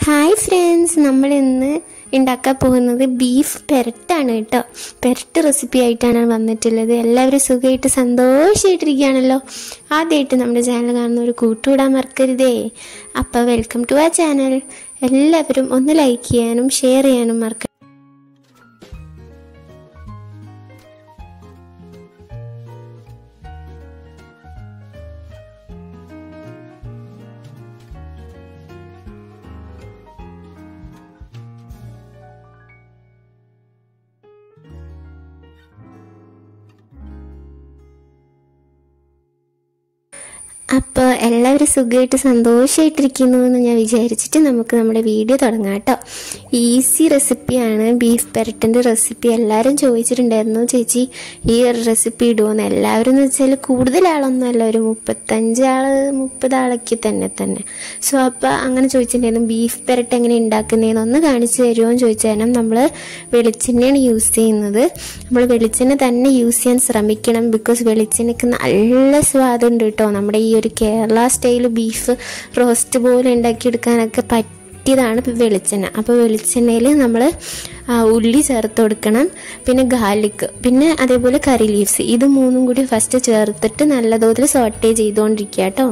hi friends നമ്മൾ ഇന്ന് ഉണ്ടാക്കാൻ പോകുന്നത് ബീഫ് പെരട്ടാണ് കേട്ടോ പെരട്ട് റെസിപ്പി ആയിട്ടാണ് വന്നിട്ടുള്ളത് എല്ലാവരും സുഖമായിട്ട് സന്തോഷമായിട്ടിരിക്കുകയാണല്ലോ ആദ്യമായിട്ട് നമ്മുടെ ചാനൽ കാണുന്നവർ കൂട്ടുകൂടാൻ മറക്കരുതേ അപ്പോൾ വെൽക്കം ടു ആ ചാനൽ എല്ലാവരും ഒന്ന് ലൈക്ക് ചെയ്യാനും ഷെയർ ചെയ്യാനും മറക്ക അപ്പോൾ എല്ലാവരും സുഖമായിട്ട് സന്തോഷമായിട്ടിരിക്കുന്നു എന്ന് ഞാൻ വിചാരിച്ചിട്ട് നമുക്ക് നമ്മുടെ വീഡിയോ തുടങ്ങാം കേട്ടോ ഈസി റെസിപ്പിയാണ് ബീഫ് പെരട്ടിൻ്റെ റെസിപ്പി എല്ലാവരും ചോദിച്ചിട്ടുണ്ടായിരുന്നു ചേച്ചി ഈ റെസിപ്പി ഇടുമെന്ന് എല്ലാവരും എന്ന് വെച്ചാൽ കൂടുതൽ ആളൊന്നുമല്ല ഒരു മുപ്പത്തഞ്ച് ആൾ മുപ്പത് ആളൊക്കെ തന്നെ തന്നെ സോ അപ്പോൾ അങ്ങനെ ചോദിച്ചിട്ടുണ്ടായിരുന്നു ബീഫ് പെരട്ട് എങ്ങനെ ഉണ്ടാക്കുന്നതെന്ന് ഒന്ന് കാണിച്ചു തരുമോ എന്ന് ചോദിച്ചാൽ നമ്മൾ വെളിച്ചെണ്ണയാണ് യൂസ് ചെയ്യുന്നത് നമ്മൾ വെളിച്ചെണ്ണ തന്നെ യൂസ് ചെയ്യാൻ ശ്രമിക്കണം ബിക്കോസ് വെളിച്ചെണ്ണയ്ക്ക് നല്ല സ്വാദുണ്ട് കേട്ടോ നമ്മുടെ ഈ ഒരു കേരള സ്റ്റൈൽ ബീഫ് റോസ്റ്റ് പോലെ ഉണ്ടാക്കിയെടുക്കാനൊക്കെ പറ്റിയതാണ് വെളിച്ചെണ്ണ അപ്പോൾ വെളിച്ചെണ്ണയിൽ നമ്മൾ ഉള്ളി ചേർത്ത് കൊടുക്കണം പിന്നെ ഗാർലിക് പിന്നെ അതേപോലെ കറി ലീവ്സ് ഇത് മൂന്നും കൂടി ഫസ്റ്റ് ചേർത്തിട്ട് നല്ല തോതിൽ സോട്ടേ ചെയ്തുകൊണ്ടിരിക്കുക കേട്ടോ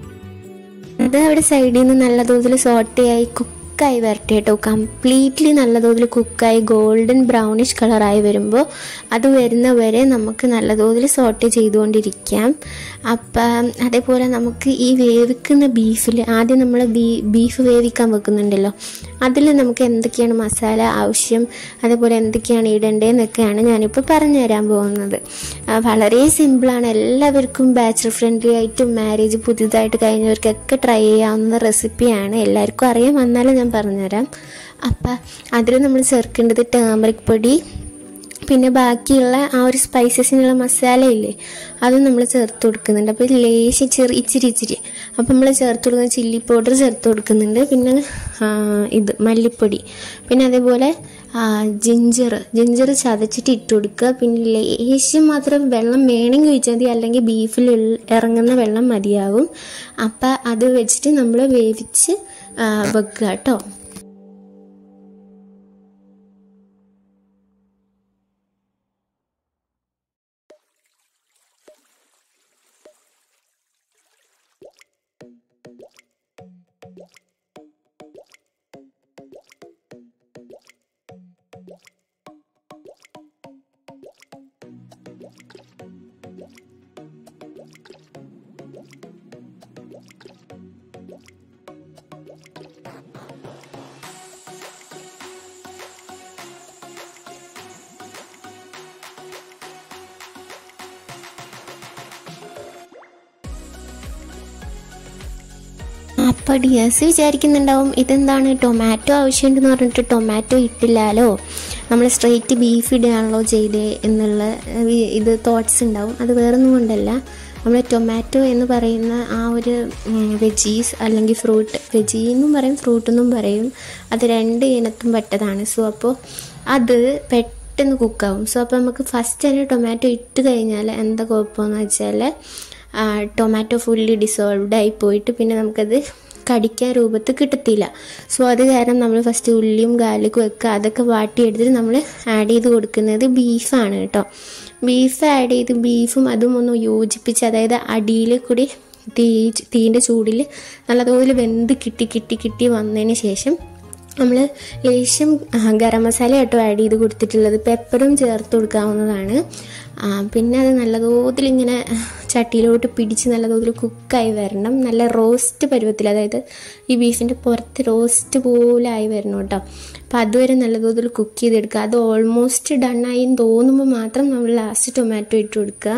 അത് അവിടെ സൈഡിൽ നിന്ന് നല്ല തോതിൽ സോട്ടയായി കുക്കായി വരട്ടെ കേട്ടോ കംപ്ലീറ്റ്ലി നല്ല തോതിൽ കുക്കായി ഗോൾഡൻ ബ്രൗണിഷ് കളറായി വരുമ്പോൾ അത് വരുന്ന വരെ നമുക്ക് നല്ല തോതിൽ സോട്ട് ചെയ്തുകൊണ്ടിരിക്കാം അപ്പം അതേപോലെ നമുക്ക് ഈ വേവിക്കുന്ന ബീഫിൽ ആദ്യം നമ്മൾ ബീ ബീഫ് വേവിക്കാൻ വെക്കുന്നുണ്ടല്ലോ അതിൽ നമുക്ക് എന്തൊക്കെയാണ് മസാല ആവശ്യം അതേപോലെ എന്തൊക്കെയാണ് ഇടേണ്ടതെന്നൊക്കെയാണ് ഞാനിപ്പോൾ പറഞ്ഞു തരാൻ പോകുന്നത് വളരെ സിമ്പിളാണ് എല്ലാവർക്കും ബാച്ചലർ ഫ്രണ്ട്ലി ആയിട്ടും മാരേജ് പുതിയതായിട്ട് കഴിഞ്ഞവർക്കൊക്കെ ട്രൈ ചെയ്യാവുന്ന റെസിപ്പിയാണ് എല്ലാവർക്കും അറിയാൻ വന്നാലും ഞാൻ പറഞ്ഞുതരാം അപ്പം അതിൽ നമ്മൾ ചേർക്കേണ്ടത് ടേമറിക് പൊടി പിന്നെ ബാക്കിയുള്ള ആ ഒരു സ്പൈസസിനുള്ള മസാല ഇല്ലേ അതും നമ്മൾ ചേർത്ത് കൊടുക്കുന്നുണ്ട് അപ്പോൾ ലേശം ചെറിയ ഇച്ചിരി ഇച്ചിരി അപ്പോൾ നമ്മൾ ചേർത്ത് കൊടുക്കുന്ന ചില്ലി പൗഡർ ചേർത്ത് കൊടുക്കുന്നുണ്ട് പിന്നെ ഇത് മല്ലിപ്പൊടി പിന്നെ അതേപോലെ ജിഞ്ചർ ജിഞ്ചർ ചതച്ചിട്ട് ഇട്ട് കൊടുക്കുക പിന്നെ ലേശം മാത്രം വെള്ളം വേണമെങ്കിൽ ഒഴിച്ചാൽ മതി അല്ലെങ്കിൽ ബീഫിൽ ഇറങ്ങുന്ന വെള്ളം മതിയാവും അപ്പം അത് വെച്ചിട്ട് നമ്മൾ വേവിച്ച് വെക്കുക കേട്ടോ അപ്പോൾ ഡിയേഴ്സ് വിചാരിക്കുന്നുണ്ടാവും ഇതെന്താണ് ടൊമാറ്റോ ആവശ്യമുണ്ടെന്ന് പറഞ്ഞിട്ട് ടൊമാറ്റോ ഇട്ടില്ലാലോ നമ്മൾ സ്ട്രെയിറ്റ് ബീഫ് ഇടുകയാണല്ലോ ചെയ്തേ എന്നുള്ള ഇത് തോട്ട്സ് ഉണ്ടാവും അത് വേറൊന്നും കൊണ്ടല്ല നമ്മൾ ടൊമാറ്റോ എന്ന് പറയുന്ന ആ ഒരു വെജീസ് അല്ലെങ്കിൽ ഫ്രൂട്ട് വെജി എന്നും പറയും ഫ്രൂട്ട് എന്നും പറയും അത് രണ്ട് ഇനത്തും പെട്ടതാണ് സോ അപ്പോൾ അത് പെട്ടെന്ന് കുക്കാവും സോ അപ്പോൾ നമുക്ക് ഫസ്റ്റ് തന്നെ ടൊമാറ്റോ ഇട്ട് കഴിഞ്ഞാൽ എന്താ കുഴപ്പമെന്ന് വെച്ചാൽ ടൊമാറ്റോ ഫുള്ളി ഡിസോൾവ്ഡ് ആയി പോയിട്ട് പിന്നെ നമുക്കത് കടിക്കാൻ രൂപത്തിൽ കിട്ടത്തില്ല സോ അത് കാരണം നമ്മൾ ഫസ്റ്റ് ഉള്ളിയും ഗാർലിക്കും ഒക്കെ അതൊക്കെ വാട്ടിയെടുത്തിട്ട് നമ്മൾ ആഡ് ചെയ്ത് കൊടുക്കുന്നത് ബീഫാണ് കേട്ടോ ബീഫ് ആഡ് ചെയ്ത് ബീഫും അതും ഒന്ന് യോജിപ്പിച്ച് അതായത് അടിയിൽ കൂടി തീ തീൻ്റെ ചൂടിൽ നല്ലതുപോലെ വെന്ത് കിട്ടി കിട്ടി കിട്ടി വന്നതിന് ശേഷം നമ്മൾ ലേശം ഗരം മസാല ആട്ടോ ആഡ് ചെയ്ത് കൊടുത്തിട്ടുള്ളത് പെപ്പറും ചേർത്ത് കൊടുക്കാവുന്നതാണ് പിന്നെ അത് നല്ല തോതിൽ ഇങ്ങനെ ചട്ടിയിലോട്ട് പിടിച്ച് നല്ല തോതിൽ കുക്കായി വരണം നല്ല റോസ്റ്റ് പരുവത്തിൽ അതായത് ഈ ബീഫിൻ്റെ പുറത്ത് റോസ്റ്റ് പോലെ ആയി വരണം കേട്ടോ അപ്പോൾ അതുവരെ നല്ല തോതിൽ കുക്ക് ചെയ്തെടുക്കുക അത് ഓൾമോസ്റ്റ് ഡണ്ണായി തോന്നുമ്പോൾ മാത്രം നമ്മൾ ലാസ്റ്റ് ടൊമാറ്റോ ഇട്ട് കൊടുക്കുക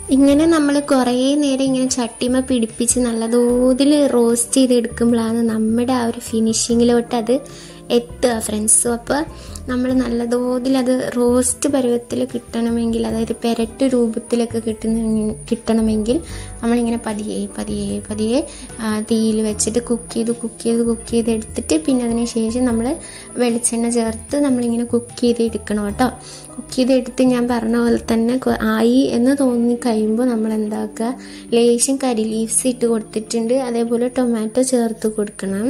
ഇങ്ങനെ നമ്മൾ കുറേ നേരം ഇങ്ങനെ ചട്ടിമ പിടിപ്പിച്ച് നല്ല തോതിൽ റോസ്റ്റ് ചെയ്തെടുക്കുമ്പോഴാണ് നമ്മുടെ ആ ഒരു ഫിനിഷിങ്ങിലോട്ട് അത് എത്തുക ഫ്രണ്ട്സും അപ്പോൾ നമ്മൾ നല്ല തോതിൽ അത് റോസ്റ്റ് പരുവത്തിൽ കിട്ടണമെങ്കിൽ അതായത് പെരട്ട് രൂപത്തിലൊക്കെ കിട്ടുന്ന കിട്ടണമെങ്കിൽ നമ്മളിങ്ങനെ പതിയെ പതിയെ പതിയെ തീയിൽ വെച്ചിട്ട് കുക്ക് ചെയ്ത് കുക്ക് ചെയ്ത് കുക്ക് ചെയ്ത് എടുത്തിട്ട് പിന്നെ അതിന് ശേഷം നമ്മൾ വെളിച്ചെണ്ണ ചേർത്ത് നമ്മളിങ്ങനെ കുക്ക് ചെയ്ത് എടുക്കണം കേട്ടോ കുക്ക് ചെയ്തെടുത്ത് ഞാൻ പറഞ്ഞ പോലെ തന്നെ ആയി എന്ന് തോന്നി കഴിയുമ്പോൾ നമ്മൾ എന്താക്കുക ലേശം കരി ലീവ്സ് ഇട്ട് കൊടുത്തിട്ടുണ്ട് അതേപോലെ ടൊമാറ്റോ ചേർത്ത് കൊടുക്കണം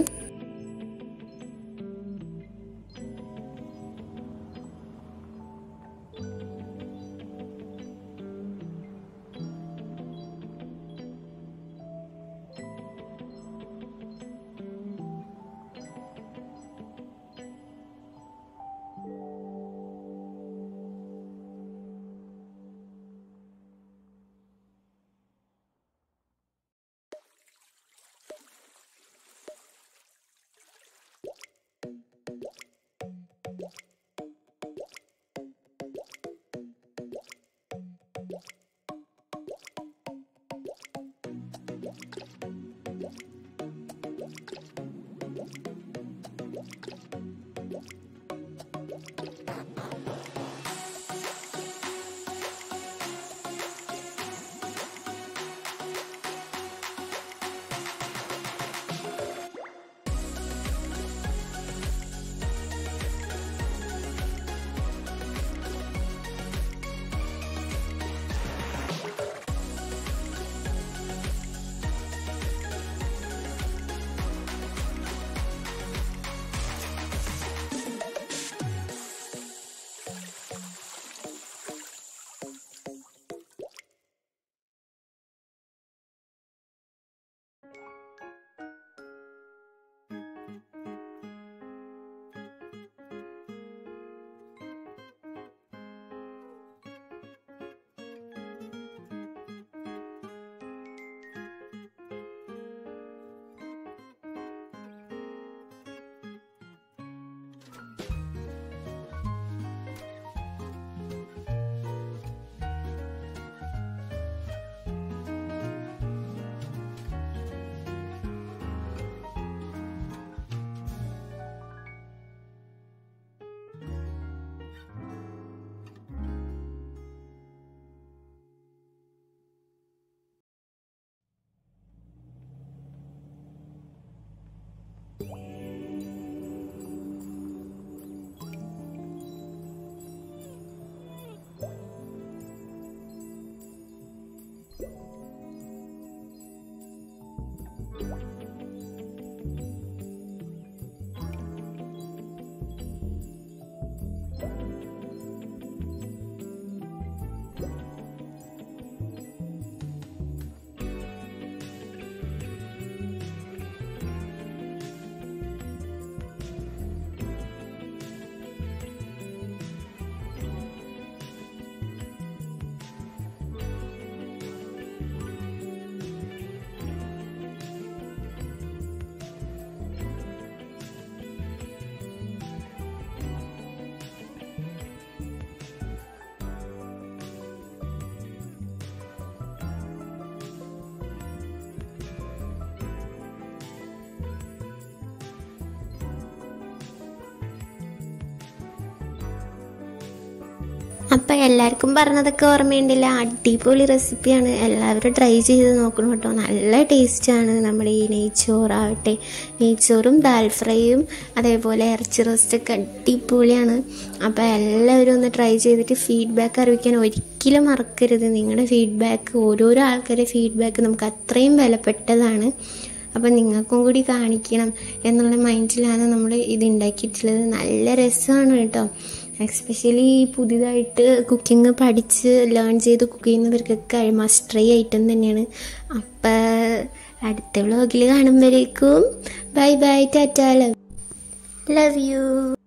അപ്പം എല്ലാവർക്കും പറഞ്ഞതൊക്കെ ഓർമ്മയുണ്ടില്ല അടിപൊളി റെസിപ്പിയാണ് എല്ലാവരും ട്രൈ ചെയ്ത് നോക്കണം കേട്ടോ നല്ല ടേസ്റ്റാണ് നമ്മുടെ ഈ നെയ്ച്ചോറാവട്ടെ നെയ്ച്ചോറും ദാൽ ഫ്രൈയും അതേപോലെ ഇറച്ചി റോസ്റ്റൊക്കെ അടിപൊളിയാണ് അപ്പോൾ എല്ലാവരും ഒന്ന് ട്രൈ ചെയ്തിട്ട് ഫീഡ്ബാക്ക് അറിയിക്കാൻ ഒരിക്കലും മറക്കരുത് നിങ്ങളുടെ ഫീഡ്ബാക്ക് ഓരോരോ ആൾക്കാരുടെ ഫീഡ്ബാക്ക് നമുക്ക് അത്രയും വിലപ്പെട്ടതാണ് അപ്പം നിങ്ങൾക്കും കൂടി കാണിക്കണം എന്നുള്ള മൈൻഡിലാണ് നമ്മൾ ഇത് ഉണ്ടാക്കിയിട്ടുള്ളത് നല്ല രസമാണ് കേട്ടോ എസ്പെഷ്യലി പുതിയതായിട്ട് കുക്കിംഗ് പഠിച്ച് ലേൺ ചെയ്ത് കുക്ക് ചെയ്യുന്നവർക്കൊക്കെ മസ്റ്റ് ട്രൈ ഐറ്റം തന്നെയാണ് അപ്പം അടുത്ത വ്ളോഗിൽ കാണുമ്പോഴേക്കും bye bye tata love love U